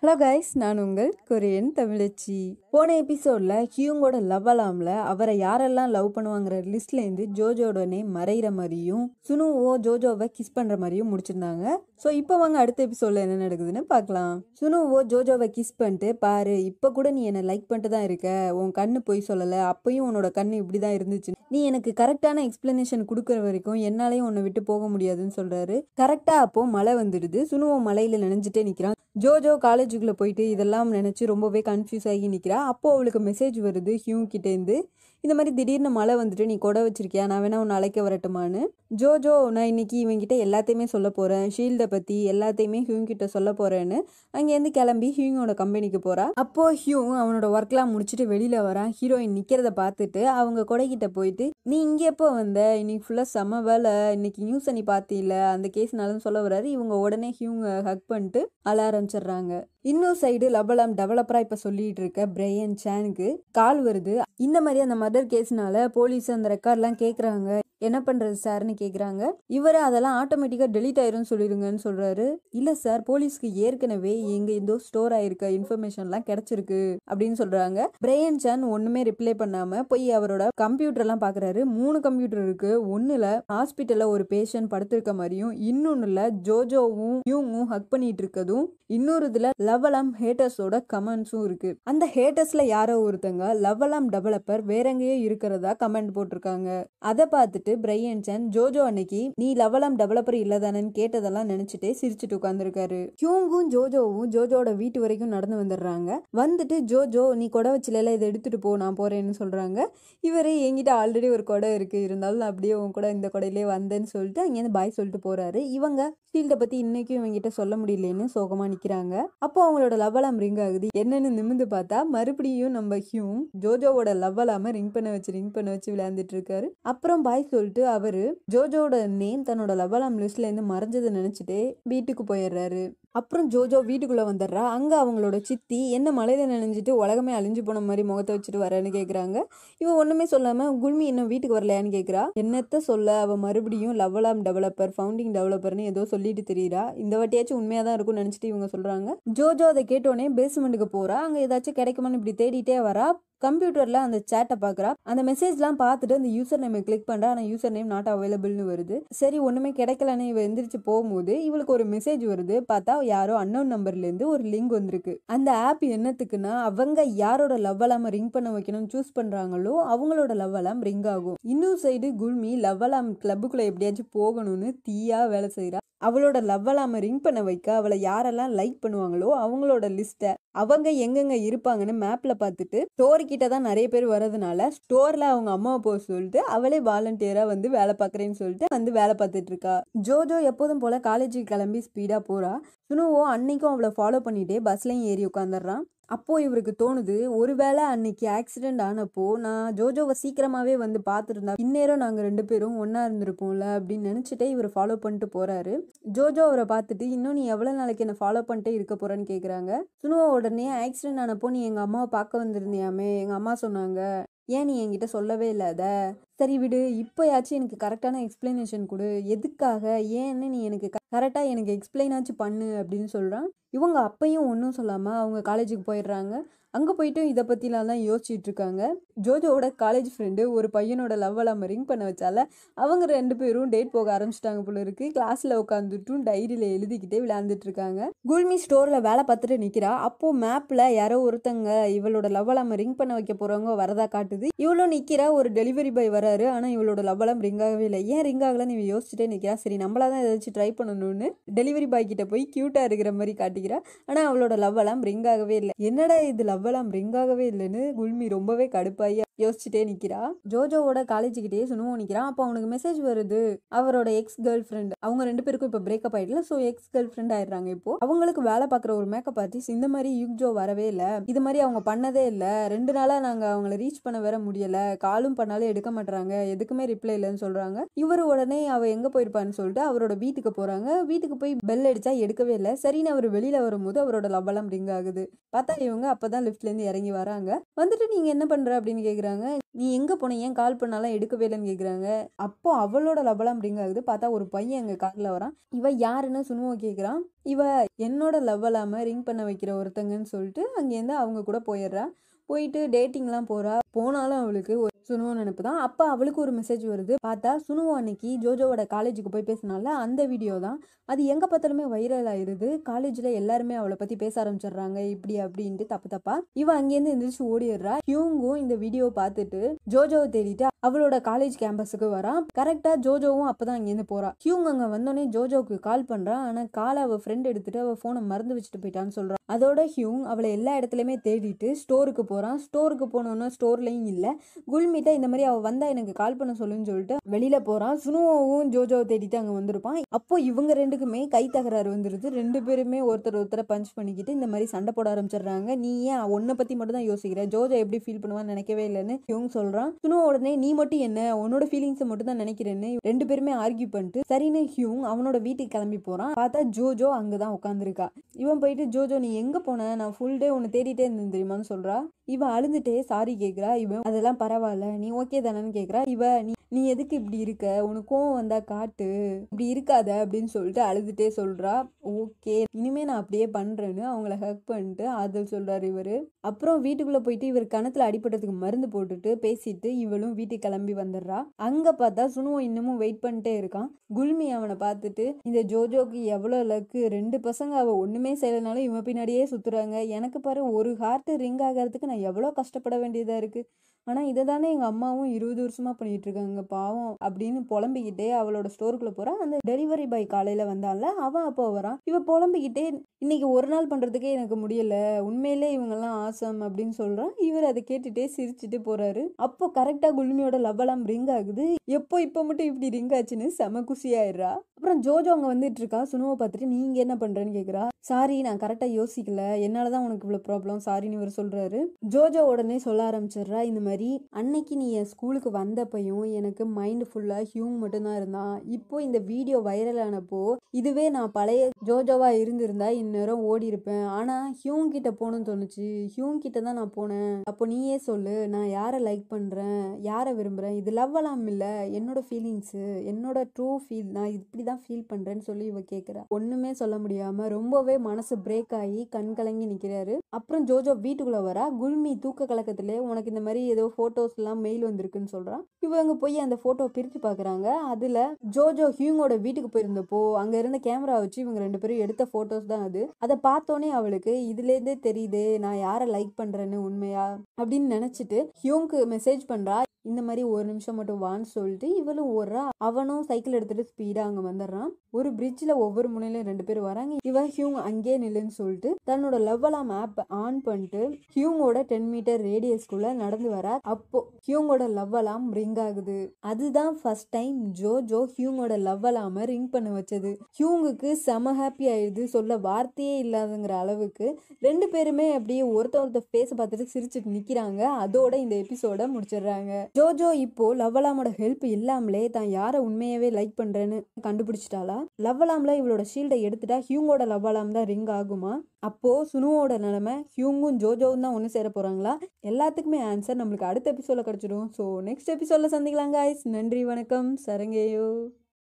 hello guys நான் உங்கள் Korean தமிழச்சி போன எபிசோட்ல ஹியூங்கோட லவ் அலாம்ல அவரை யாரெல்லாம் லவ் பண்ணுவாங்கிற லிஸ்ட்ல இருந்து ஜோஜோட நேம் மறைகிற மாதிரியும் சுனுவோ ஜோஜோவை கிஸ் பண்ற மாதிரியும் முடிச்சிருந்தாங்க ஸோ இப்போ வாங்க அடுத்த எபிசோட்ல என்ன நடக்குதுன்னு பார்க்கலாம் சுனுவோ ஜோஜோவை கிஸ் பண்ணிட்டு பாரு இப்போ கூட நீ என்னை லைக் பண்ணிட்டு தான் இருக்க உன் கண்ணு பொய் சொல்லலை அப்பயும் உன்னோட கண்ணு இப்படி தான் இருந்துச்சு நீ எனக்கு கரெக்டான எக்ஸ்பிளனேஷன் கொடுக்குற வரைக்கும் என்னாலையும் உன்னை விட்டு போக முடியாதுன்னு சொல்றாரு கரெக்டா அப்போ மழை வந்துடுது சுனுவோ மலையில நினைஞ்சிட்டே நிக்கிறான் ஜோஜோ காலேஜுக்குள்ள போயிட்டு இதெல்லாம் நினைச்சு ரொம்பவே கன்ஃபியூஸ் ஆகி நிக்கிறா அப்போ அவளுக்கு மெசேஜ் வருது ஹியூ கிட்டேருந்து இந்த மாதிரி திடீர்னு மழை வந்துட்டு நீ கொடை வச்சிருக்கியா நான் வேணா உன்னை அழைக்க வரட்டுமான்னு ஜோஜோ நான் இன்னைக்கு இவங்கிட்ட எல்லாத்தையுமே சொல்ல போறேன் ஷீல்டை பத்தி எல்லாத்தையுமே ஹியூங் கிட்ட சொல்ல போறேன்னு அங்கேருந்து கிளம்பி ஹியூங்கோட கம்பெனிக்கு போறா அப்போ ஹியூ அவனோட ஒர்க்லாம் முடிச்சுட்டு வெளியில வரான் ஹீரோயின் நிக்கிறத பார்த்துட்டு அவங்க கொடைக்கிட்ட போயிட்டு நீ இங்க எப்போ வந்த இன்னைக்கு ஃபுல்லா செம வேலை இன்னைக்கு நியூஸ் நீ பார்த்தீல அந்த கேஸ்னாலும் சொல்ல வராரு இவங்க உடனே ஹியூங்க ஹக் பண்ணிட்டு அழ ஆரம்பிச்சிடுறாங்க இன்னொரு சைடு லபலாம் டெவலப்பரா இப்ப சொல்லிட்டு இருக்க பிரையன் சேனுக்கு கால் வருது இந்த மாதிரி அந்த மர்டர் கேஸ்னால போலீஸ் அந்த ரெக்கார்ட்லாம் கேக்குறாங்க என்ன பண்றது சார்னு கேக்குறாங்க இவரு அதெல்லாம் ஆட்டோமேட்டிக்கா டெலீட் ஆயிரும் சொல்லிடுங்கன்னு சொல்றாரு இல்ல சார் போலீஸ்க்கு ஏற்கனவே எங்க ஏதோ ஸ்டோர் ஆயிருக்க இன்ஃபர்மேஷன்லாம் கிடைச்சிருக்கு அப்படின்னு சொல்றாங்க பிரையன் சான் ஒண்ணுமே ரிப்ளை பண்ணாம போய் அவரோட கம்ப்யூட்டர் எல்லாம் பாக்குறாரு மூணு கம்ப்யூட்டர் இருக்கு ஒண்ணுல ஹாஸ்பிட்டல்ல ஒரு பேஷண்ட் படுத்திருக்க மாதிரியும் இன்னொன்னுல ஜோஜோவும் யூங்கும் ஹக் பண்ணிட்டு இருக்கதும் இன்னொரு இதுல லவலாம் ஹேட்டர்ஸோட கமெண்ட்ஸும் இருக்கு அந்த ஹேட்டர்ஸ்ல யாரோ ஒருத்தங்க லவலாம் டெவலப்பர் வேற எங்கேயோ இருக்கிறதா கமெண்ட் போட்டிருக்காங்க அதை பார்த்துட்டு பிரையன் சன் ஜோஜோ அன்னைக்கு நீ லவலாம் டெவலப்பர் இல்லதானன்னு கேட்டதெல்லாம் நினைச்சிட்டே சிரிச்சுட்டு உட்காந்துருக்காரு ஹியூங்கும் ஜோஜோவும் ஜோஜோட வீட்டு வரைக்கும் நடந்து வந்துடுறாங்க வந்துட்டு ஜோஜோ நீ கொடை வச்சில இதை எடுத்துட்டு போ நான் போறேன்னு சொல்றாங்க இவரு என்கிட்ட ஆல்ரெடி ஒரு கொடை இருக்கு இருந்தாலும் நான் அப்படியே உன் கூட இந்த கொடையிலே வந்தேன்னு சொல்லிட்டு அங்கேருந்து பாய் சொல்லிட்டு போறாரு இவங்க ஷீல்டை பத்தி இன்னைக்கும் இவங்கிட்ட சொல்ல முடியலன்னு சோகமா நிக்கிறாங்க அப்போ அவங்களோட லவலாம் ரிங் ஆகுது என்னன்னு நிமிந்து பார்த்தா மறுபடியும் நம்ம ஹியூம் ஜோஜோவோட லவ்வலாம ரிங் பண்ண வச்சு ரிங் பண்ண வச்சு விளையாண்டுட்டு இருக்காரு அப்புறம் பாய் சொல்லிட்டு அவரு ஜோஜோட நேம் தன்னோட லவ்வலாம் லிஸ்ட்ல இருந்து மறைஞ்சதை நினைச்சிட்டே வீட்டுக்கு போயிடுறாரு அப்புறம் ஜோஜோ வீட்டுக்குள்ள வந்துடுறா அங்க அவங்களோட சித்தி என்ன மலையில நினைஞ்சிட்டு உலகமே அழிஞ்சு போன மாதிரி முகத்தை வச்சுட்டு வரேன்னு கேக்குறாங்க இவன் ஒண்ணுமே சொல்லாம குல்மி இன்னும் வீட்டுக்கு வரலையான்னு கேக்குறா என்னத்த சொல்ல அவ மறுபடியும் லவ்வலாம் டெவலப்பர் ஃபவுண்டிங் டெவலப்பர்னு ஏதோ சொல்லிட்டு தெரியுறா இந்த வாட்டியாச்சும் உண்மையா தான் இருக்கும்னு நினைச்சிட்டு இவங்க சொல்றாங்க ஜோஜோ அதை கேட்டோடனே பேஸ்மெண்ட்டுக்கு போறா அங்க ஏதாச்சும் கிடைக்குமான்னு இப்படி தேடிட்டே வரா கம்ப்யூட்டர்ல அந்த சேட்டை பாக்குறா அந்த மெசேஜ்லாம் பார்த்துட்டு அந்த யூசர் நேம் கிளிக் பண்றா ஆனா யூசர் நேம் நாட் அவைலபிள்னு வருது சரி ஒண்ணுமே கிடைக்கலன்னு இவ எந்திரிச்சு போகும்போது இவளுக்கு ஒரு மெசேஜ் வருது பார்த்தா யாரோ அன்னோன் நம்பர்ல இருந்து ஒரு லிங்க் வந்திருக்கு அந்த ஆப் என்னத்துக்குன்னா அவங்க யாரோட லவ் அலாம் ரிங் பண்ண வைக்கணும்னு சூஸ் பண்றாங்களோ அவங்களோட லவ் அலாம் ரிங் ஆகும் இன்னொரு சைடு குல்மி லவ் அலாம் கிளப்புக்குள்ள எப்படியாச்சும் போகணும்னு தீயா வேலை செய்யறா அவளோட லவ் அலாம ரிங் பண்ண வைக்க அவளை யாரெல்லாம் லைக் பண்ணுவாங்களோ அவங்களோட லிஸ்ட்டை அவங்க எங்கெங்க இருப்பாங்கன்னு மேப்ல பார்த்துட்டு ஸ்டோர் கிட்ட தான் நிறைய பேர் வரதுனால ஸ்டோர்ல அவங்க அம்மாவை போக சொல்லிட்டு அவளே வாலண்டியரா வந்து வேலை பார்க்குறேன்னு சொல்லிட்டு வந்து வேலை பார்த்துட்டு இருக்கா ஜோஜோ எப்போதும் போல காலேஜுக்கு கிளம்பி ஸ்பீடா போறா சுனுவோ அன்னைக்கும் அவளை ஃபாலோ பண்ணிட்டே பஸ்லயும் ஏறி உட்காந்துடுறான் அப்போ இவருக்கு தோணுது ஒருவேளை அன்னைக்கு ஆக்சிடென்ட் ஆனப்போ நான் ஜோஜோவை சீக்கிரமாவே வந்து பார்த்துருந்தா இந்நேரம் நாங்க ரெண்டு பேரும் ஒன்னா இருந்திருப்போம்ல அப்படின்னு நினைச்சிட்டே இவர் ஃபாலோ பண்ணிட்டு போறாரு ஜோஜோ அவரை பார்த்துட்டு இன்னும் நீ எவ்வளவு நாளைக்கு என்ன ஃபாலோ பண்ணிட்டே இருக்க போறேன்னு கேக்குறாங்க சுனுவா உடனே ஆக்சிடென்ட் ஆனப்போ நீ எங்க அம்மாவை பார்க்க வந்திருந்தியாமே எங்க அம்மா சொன்னாங்க ஏன் நீ என்கிட்ட சொல்லவே இல்லை அதை சரி விடு இப்போயாச்சும் எனக்கு கரெக்டான எக்ஸ்பிளனேஷன் கொடு எதுக்காக ஏன்னு நீ எனக்கு கரெக்டாக எனக்கு எக்ஸ்பிளைனாச்சும் பண்ணு அப்படின்னு சொல்கிறான் இவங்க அப்பையும் ஒன்றும் சொல்லாமல் அவங்க காலேஜுக்கு போயிடுறாங்க அங்கே போயிட்டு இதை பற்றிலாம் தான் யோசிச்சுட்டு இருக்காங்க ஜோஜோவோட காலேஜ் ஃப்ரெண்டு ஒரு பையனோட லவ் அலாம ரிங் பண்ண வச்சால அவங்க ரெண்டு பேரும் டேட் போக ஆரம்பிச்சிட்டாங்க போல இருக்கு கிளாஸில் உட்காந்துட்டும் டைரியில் எழுதிக்கிட்டே விளையாண்டுட்டு இருக்காங்க குல்மி ஸ்டோரில் வேலை பார்த்துட்டு நிற்கிறா அப்போ மேப்பில் யாரோ ஒருத்தங்க இவளோட லவ் அலாம ரிங் பண்ண வைக்க போகிறவங்க வரதா காட்டுது இவ்வளோ நிற்கிறா ஒரு டெலிவரி பாய் வராரு ஆனால் இவளோட லவ் அலாம் ரிங் ஆகவே இல்லை ஏன் ரிங் ஆகலன்னு இவ யோசிச்சுட்டே நிற்கிறா சரி நம்மளா தான் ஏதாச்சும் ட்ரை பண்ணணும்னு டெலிவரி பாய் கிட்ட போய் க்யூட்டாக இருக்கிற மாதிரி காட்டிக்கிறா ஆனால் அவளோட லவ் அலாம் ரிங் ஆகவே இல்லை என்னடா இது லவ் அலாம் ரிங் ஆகவே இல்லைன்னு குல்மி ரொம்பவே கடுப்பாயி யோசிச்சுட்டே நிக்கிறா ஜோஜோவோட காலேஜ் கிட்டே சுனுவோ நிக்கிறான் அப்போ அவனுக்கு மெசேஜ் வருது அவரோட எக்ஸ் கேர்ள் ஃப்ரெண்ட் அவங்க ரெண்டு பேருக்கும் இப்போ பிரேக்கப் ஆயிடல ஸோ எக்ஸ் கேர்ள் ஃப்ரெண்ட் ஆயிடுறாங்க இப்போ அவங்களுக்கு வேலை பார்க்குற ஒரு மேக்கப் ஆர்டிஸ்ட் இந்த மாதிரி யுக்ஜோ வரவே இல்லை இது மாதிரி அவங்க பண்ணதே இல்லை ரெண்டு நாளா நாங்க அவங்கள ரீச் பண்ண வேற முடியல காலும் பண்ணாலும் எடுக்க மாட்டாங்க எதுக்குமே ரிப்ளை இல்லைன்னு சொல்றாங்க இவர் உடனே அவ எங்க போயிருப்பான்னு சொல்லிட்டு அவரோட வீட்டுக்கு போறாங்க வீட்டுக்கு போய் பெல் அடிச்சா எடுக்கவே இல்லை சரின்னு அவர் வெளியில வெளியில வரும்போது அவரோட லவ்வெல்லாம் ரிங் ஆகுது பார்த்தா இவங்க அப்பதான் லிஃப்ட்ல இருந்து இறங்கி வராங்க வந்துட்டு நீங்க என்ன பண்ற அப்படின்னு கேக்குறாங்க நீ எங்க போன ஏன் கால் பண்ணாலும் எடுக்கவே இல்லைன்னு கேக்குறாங்க அப்போ அவளோட லவ்வெல்லாம் ரிங் ஆகுது பார்த்தா ஒரு பையன் எங்க கார்ல வரான் இவ யாருன்னு சுனுவோ கேக்குறான் இவ என்னோட லவ்வலாம ரிங் பண்ண வைக்கிற ஒருத்தங்கன்னு சொல்லிட்டு அங்கேருந்து அவங்க கூட போயிடுறா போயிட்டு டேட்டிங்லாம் போறா போனாலும் அவளுக்கு ஒரு சுனுவோ நினைப்பு தான் அப்போ அவளுக்கு ஒரு மெசேஜ் வருது பார்த்தா சுனுவோ அன்னைக்கு ஜோஜோவோட காலேஜுக்கு போய் பேசினால அந்த வீடியோ தான் அது எங்கே பார்த்தாலுமே வைரல் ஆயிருது காலேஜில் எல்லாருமே அவளை பற்றி பேச ஆரம்பிச்சிடுறாங்க இப்படி அப்படின்ட்டு தப்பு தப்பா இவ அங்கேருந்து எந்திரிச்சு ஓடிடுறா ஹியூங்கும் இந்த வீடியோவை பார்த்துட்டு ஜோஜோவை தேடிட்டு அவளோட காலேஜ் கேம்பஸுக்கு வரான் கரெக்டாக ஜோஜோவும் அப்பதான் அங்கேருந்து போறா ஹியூங் அங்கே வந்தோடனே ஜோஜோவுக்கு கால் பண்ணுறான் ஆனால் காலை அவள் ஃப்ரெண்ட் எடுத்துட்டு அவள் ஃபோனை மறந்து வச்சுட்டு போயிட்டான்னு சொல்கிறான் அதோட ஹியூங் அவளை எல்லா இடத்துலையுமே தேடிட்டு ஸ்டோருக்கு போகிறான் ஸ்டோருக்கு போனோன்னா ஸ்டோர்லையும் இல்லை குல்மிட்ட இந்த மாதிரி அவள் வந்தா எனக்கு கால் பண்ண சொல்லுன்னு சொல்லிட்டு வெளியில போகிறான் சுனுவோவும் ஜோஜோவை தேடிட்டு அங்கே வந்திருப்பான் அப்போ இவங்க ரெண்டுக்குமே கை தகராறு வந்துருது ரெண்டு பேருமே ஒருத்தர் ஒருத்தரை பஞ்ச் பண்ணிக்கிட்டு இந்த மாதிரி சண்டை போட ஆரம்பிச்சிடுறாங்க நீ ஏன் உன்னை பற்றி மட்டும் தான் யோசிக்கிற ஜோஜோ எப்படி ஃபீல் பண்ணுவான்னு நினைக்கவே இல்லைன்னு இவங்க சொல்கிறான் சுனுவோ உடனே நீ மட்டும் என்ன உன்னோட ஃபீலிங்ஸை மட்டும் தான் நினைக்கிறேன்னு ரெண்டு பேருமே ஆர்கியூ பண்ணிட்டு சரின்னு ஹியூங் அவனோட வீட்டுக்கு கிளம்பி போகிறான் பார்த்தா ஜோஜோ அங்கே தான் உட்காந்துருக்கா இவன் போயிட்டு ஜோஜோ நீ எங்கே போன நான் ஃபுல் டே உன்னை தேடிட்டே இருந்தேன் தெரியுமான்னு சொல்கிறா இவன் அழுதுட்டே சாரி கேட்குறா இவன் அதெல்லாம் பரவாயில்ல நீ ஓகே தானேன்னு கேட்குறா இவ நீ நீ எதுக்கு இப்படி இருக்க உனக்கு கோவம் வந்தா காட்டு இப்படி இருக்காத அப்படின்னு சொல்லிட்டு அழுதுட்டே சொல்றா ஓகே இனிமே நான் அப்படியே பண்றேன்னு அவங்கள ஹக் பண்ணிட்டு ஆதல் சொல்றாரு இவரு அப்புறம் வீட்டுக்குள்ள போயிட்டு இவர் கணத்துல அடிபட்டதுக்கு மருந்து போட்டுட்டு பேசிட்டு இவளும் வீட்டுக்கு கிளம்பி வந்துடுறா அங்க பார்த்தா சுனுவோ இன்னமும் வெயிட் பண்ணிட்டே இருக்கான் குல்மி அவனை பார்த்துட்டு இந்த ஜோஜோக்கு எவ்வளோ லக்கு ரெண்டு பசங்க அவ ஒண்ணுமே செய்யலைனாலும் இவன் பின்னாடியே சுத்துறாங்க எனக்கு பாரு ஒரு ஹார்ட் ரிங் ஆகிறதுக்கு நான் எவ்வளோ கஷ்டப்பட வேண்டியதா இருக்கு ஆனால் இதை தானே எங்கள் அம்மாவும் இருபது வருஷமாக பண்ணிட்டு இருக்காங்க பாவம் அப்படின்னு புலம்பிக்கிட்டே அவளோட ஸ்டோருக்குள்ளே போகிறா அந்த டெலிவரி பாய் காலையில் வந்தால அவன் அப்போ வரான் இவ புலம்பிக்கிட்டே இன்னைக்கு ஒரு நாள் பண்ணுறதுக்கே எனக்கு முடியல உண்மையிலே இவங்கெல்லாம் ஆசம் அப்படின்னு சொல்கிறான் இவர் அதை கேட்டுட்டே சிரிச்சுட்டு போகிறாரு அப்போ கரெக்டாக குல்மியோட லவ்வெல்லாம் ரிங் ஆகுது எப்போ இப்போ மட்டும் இப்படி ரிங் ஆச்சுன்னு செம குசியாயிடுறா அப்புறம் ஜோஜோ அங்கே வந்துட்டு இருக்கா சுனுவை பார்த்துட்டு நீங்கள் என்ன பண்ணுறேன்னு கேட்குறா சாரி நான் கரெக்டாக யோசிக்கல என்னால தான் உனக்கு இவ்வளோ ப்ராப்ளம் சாரின்னு இவர் சொல்கிறாரு ஜோஜோ உடனே சொல்ல ஆரம்பிச்சிடுறா இந்த மாதிரி அன்னைக்கு நீ என் ஸ்கூலுக்கு வந்தப்பையும் எனக்கு மைண்ட் ஃபுல்லாக ஹியூங் மட்டும்தான் இருந்தான் இப்போ இந்த வீடியோ வைரல் ஆனப்போ இதுவே நான் பழைய ஜோஜோவா இருந்திருந்தா இந்நேரம் ஓடி இருப்பேன் ஆனால் ஹியூங் கிட்ட போகணும்னு தோணுச்சு ஹியூங் கிட்ட தான் நான் போனேன் அப்போ நீயே சொல்லு நான் யாரை லைக் பண்ணுறேன் யாரை விரும்புகிறேன் இது லவ்வெல்லாம் இல்லை என்னோட ஃபீலிங்ஸு என்னோட ட்ரூ ஃபீல் நான் இப்படி தான் ஃபீல் பண்ணுறேன்னு சொல்லி இவ கேட்குறா ஒன்றுமே சொல்ல முடியாமல் ரொம்பவே மனசு பிரேக் ஆகி கண் கலங்கி நிற்கிறாரு அப்புறம் ஜோஜோ வீட்டுக்குள்ளே வரா குல்மி தூக்க கலக்கத்திலே உனக்கு இந்த மாதிரி ஏதோ ஃபோட்டோஸ் எல்லாம் மெயில் வந்திருக்குன்னு சொல்கிறான் இவங்க போய் அந்த ஃபோட்டோ பிரித்து பார்க்குறாங்க அதில் ஜோஜோ ஹியூங்கோட வீட்டுக்கு போயிருந்தப்போ அங்கே இருந்த கேமரா வச்சு இவங்க ரெண்டு பேரும் எடுத்த ஃபோட்டோஸ் தான் அது அதை பார்த்தோன்னே அவளுக்கு இதுலேருந்தே தெரியுது நான் யாரை லைக் பண்ணுறேன்னு உண்மையா அப்படின்னு நினச்சிட்டு ஹியூங்க்கு மெசேஜ் பண்ணுறா இந்த மாதிரி ஒரு நிமிஷம் மட்டும் வான்னு சொல்லிட்டு இவளும் ஓடுறா அவனும் சைக்கிள் எடுத்துட்டு ஸ்பீடாக அங்கே வந்துடுறான் ஒரு பிரிட்ஜில் ஒவ்வொரு முனையிலும் ரெண்டு பேர் வராங்க இவன் ஹியூங் அங்கேயே நில்லுன்னு சொல்லிட்டு தன்னோட லவ்வலாம் ஆப் ஆன் பண்ணிட்டு ஹியூங்கோட டென் மீட்டர் ரேடியஸ்குள்ள நடந்து வர அப்போ ஹியூங்கோட லவ்வலாம் ரிங் ஆகுது அதுதான் ஃபர்ஸ்ட் டைம் ஜோ ஜோ ஹியூங்கோட லவ்வலாம ரிங் பண்ண வச்சது ஹியூங்குக்கு செம ஹாப்பி ஆயிடுது சொல்ல வார்த்தையே இல்லாதங்கிற அளவுக்கு ரெண்டு பேருமே அப்படியே ஒருத்த ஒருத்த ஃபேஸ் பார்த்துட்டு சிரிச்சுட்டு நிக்கிறாங்க அதோட இந்த எபிசோட முடிச்சிடுறாங்க ஜோஜோ இப்போ லவ்வலாமோட ஹெல்ப் இல்லாமலே தான் யாரை உண்மையாவே லைக் பண்றேன்னு கண்டுபிடிச்சிட்டாளா லவ்வலாம்ல இவளோட ஷீல்டை எடுத்துட்டா ஹியூங்கோட லவ்வலாம் தான் ரிங் ஆகுமா அப்போ சுனுவோட நிலைமை ஹியூங்கும் ஜோஜோவும் தான் ஒன்று சேர போறாங்களா எல்லாத்துக்குமே ஆன்சர் நம்மளுக்கு அடுத்த எபிசோட கிடைச்சிடும் ஸோ நெக்ஸ்ட் எபிசோட்ல சந்திக்கலாம் guys நன்றி வணக்கம் சரங்கேயோ